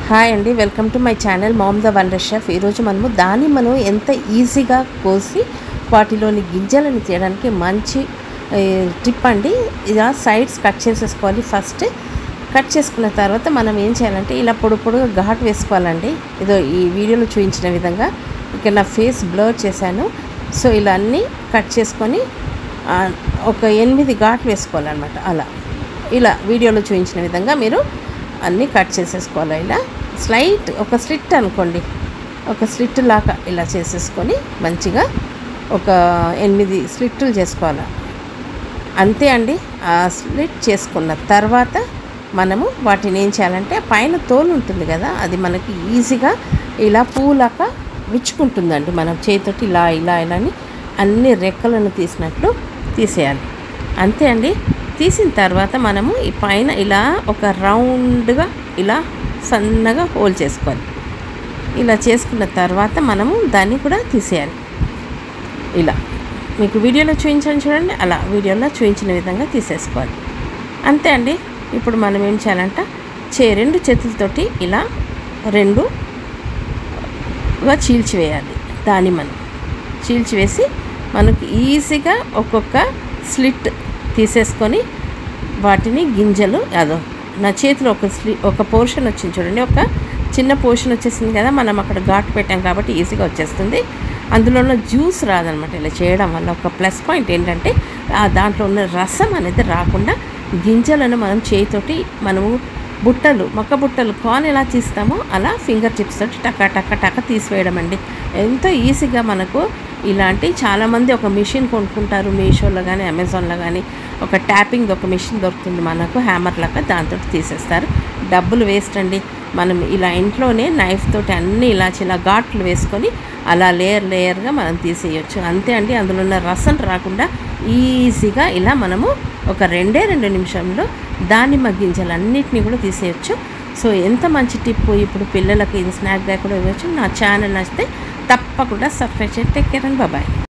hi అండి welcome to my channel mom the wonder chef ఈరోజు మనము దానిమ్మను ఎంత ఈజీగా కోసి వాటిలోని గింజలను తీయడానికి మంచి ఏ, టిప్ అండి ఇలా సైడ్స్ కట్ చేసేసుకోవాలి ఫస్ట్ కట్ చేసుకున్న తర్వాత మనం ఏం చేయాలంటే ఇలా పొడి పొడిగా ఘాట్ వేసుకోవాలండి ఇదో ఈ వీడియోలో చూపించిన విధంగా ఇక్కడ నా ఫేస్ బ్లర్ చేశాను సో ఇలా అన్నీ కట్ చేసుకొని ఆ, ఒక ఎనిమిది ఘాట్లు వేసుకోవాలన్నమాట అలా ఇలా వీడియోలో చూపించిన విధంగా మీరు అన్నీ కట్ చేసేసుకోవాలి ఇలా స్లైట్ ఒక స్లిట్ అనుకోండి ఒక స్లిట్ లాగా ఇలా చేసేసుకొని మంచిగా ఒక ఎనిమిది స్లిట్లు చేసుకోవాలి అంతే అండి ఆ స్లిట్ చేసుకున్న తర్వాత మనము వాటిని ఏం చేయాలంటే పైన తోలు ఉంటుంది కదా అది మనకి ఈజీగా ఇలా పూలాక విచ్చుకుంటుందండి మనం చేతితోటి ఇలా ఇలా ఇలా అని అన్ని రెక్కలను తీసినట్లు తీసేయాలి అంతే అండి తీసిన తర్వాత మనము ఈ పైన ఇలా ఒక రౌండ్గా ఇలా సన్నగా హోల్ చేసుకోవాలి ఇలా చేసుకున్న తర్వాత మనము దాన్ని కూడా తీసేయాలి ఇలా మీకు వీడియోలో చూపించాను చూడండి అలా వీడియోలో చూపించిన విధంగా తీసేసుకోవాలి అంతే అండి ఇప్పుడు మనం ఏం చేయాలంట చే రెండు చేతులతోటి ఇలా రెండు గా చీల్చివేయాలి దానిమ్మను చీల్చివేసి మనకు ఈజీగా ఒక్కొక్క స్లిట్ తీసేసుకొని వాటిని గింజలు అదో నా చేతిలో ఒక స్లి ఒక పోర్షన్ వచ్చింది చూడండి ఒక చిన్న పోర్షన్ వచ్చేసింది కదా మనం అక్కడ ఘాటు పెట్టాం కాబట్టి ఈజీగా వచ్చేస్తుంది అందులో ఉన్న జ్యూస్ రాదనమాట ఇలా చేయడం వల్ల ఒక ప్లస్ పాయింట్ ఏంటంటే ఆ దాంట్లో ఉన్న రసం అనేది రాకుండా గింజలను మనం చేతితోటి మనము బుట్టలు మొక్క బుట్టలు కార్న్ ఎలా తీస్తామో అలా ఫింగర్ టిప్స్ తోటి టక టక టక తీసివేయడం అండి ఎంతో ఈజీగా మనకు ఇలాంటి చాలామంది ఒక మిషన్ కొనుక్కుంటారు మీషోలో కానీ అమెజాన్లో కానీ ఒక ట్యాపింగ్ ఒక మిషన్ దొరుకుతుంది మనకు హ్యామర్ లాగా దాంతో తీసేస్తారు డబ్బులు వేస్ట్ అండి మనం ఇలా ఇంట్లోనే నైఫ్ తోటి అన్నీ ఇలా చిన్న ఘాట్లు వేసుకొని అలా లేయర్ లేయర్గా మనం తీసేయచ్చు అంతే అండి అందులో ఉన్న రసం రాకుండా ఈజీగా ఇలా మనము ఒక రెండే రెండు నిమిషంలో దానిమ్మ గింజలన్నిటినీ కూడా తీసేయచ్చు సో ఎంత మంచి టిప్ ఇప్పుడు పిల్లలకి ఇది స్నాక్ బ్యాగ్ కూడా ఇవ్వచ్చు నా ఛానల్ నచ్చితే తప్పకుండా సబ్స్క్రైబ్ చేయండి టేక్ కేర్ అండ్ బాయ్